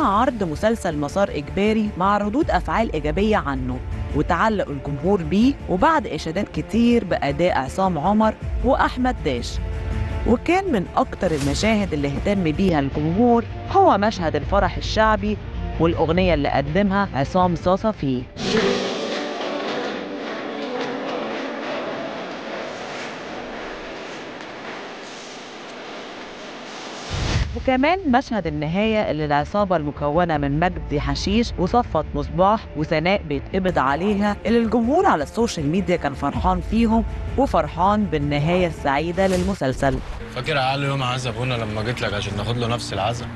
عرض مسلسل مسار إجباري مع ردود أفعال إيجابية عنه وتعلق الجمهور بيه وبعد إشادات كتير بأداء عصام عمر وأحمد داش وكان من أكتر المشاهد اللي اهتم بيها الجمهور هو مشهد الفرح الشعبي والأغنية اللي قدمها عصام صاصة فيه وكمان مشهد النهاية اللي العصابة المكونة من مجدي حشيش وصفت مصباح وسناء بيتقبض عليها اللي الجمهور على السوشيال ميديا كان فرحان فيهم وفرحان بالنهاية السعيدة للمسلسل فاكر اقل يوم عزا ابونا لما جيت لك عشان ناخد له نفس العزا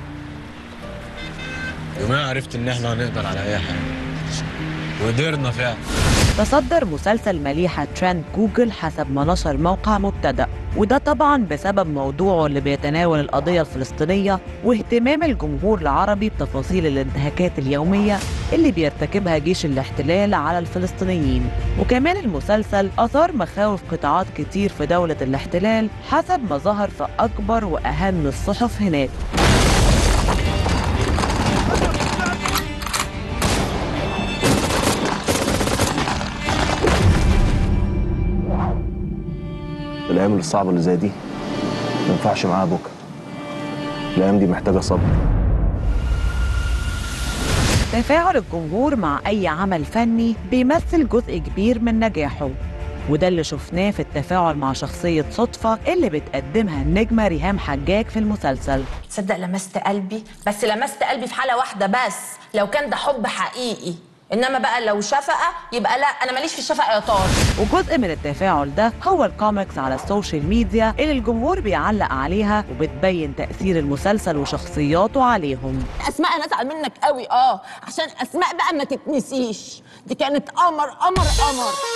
يوميها عرفت ان احنا هنقدر على اي حاجه وقدرنا فعلا تصدر مسلسل مليحة ترند جوجل حسب ما نشر موقع مبتدأ وده طبعا بسبب موضوعه اللي بيتناول القضية الفلسطينية واهتمام الجمهور العربي بتفاصيل الانتهاكات اليومية اللي بيرتكبها جيش الاحتلال على الفلسطينيين وكمان المسلسل أثار مخاوف قطاعات كتير في دولة الاحتلال حسب ما ظهر في أكبر وأهم الصحف هناك الايام الصعبه اللي زي دي ما ينفعش معاها بكره الايام دي محتاجه صبر تفاعل الجمهور مع أي عمل فني بيمثل جزء كبير من نجاحه وده اللي شفناه في التفاعل مع شخصية صدفة اللي بتقدمها النجمة ريهام حجاج في المسلسل تصدق لمست قلبي بس لمست قلبي في حاله واحده بس لو كان ده حب حقيقي انما بقى لو شفقه يبقى لا انا ماليش في الشفقه يا طار وجزء من التفاعل ده هو الكوميكس على السوشيال ميديا اللي الجمهور بيعلق عليها وبتبين تأثير المسلسل وشخصياته عليهم اسماء انا ازعل منك قوي اه عشان اسماء بقى ما تتنسيش دي كانت قمر قمر قمر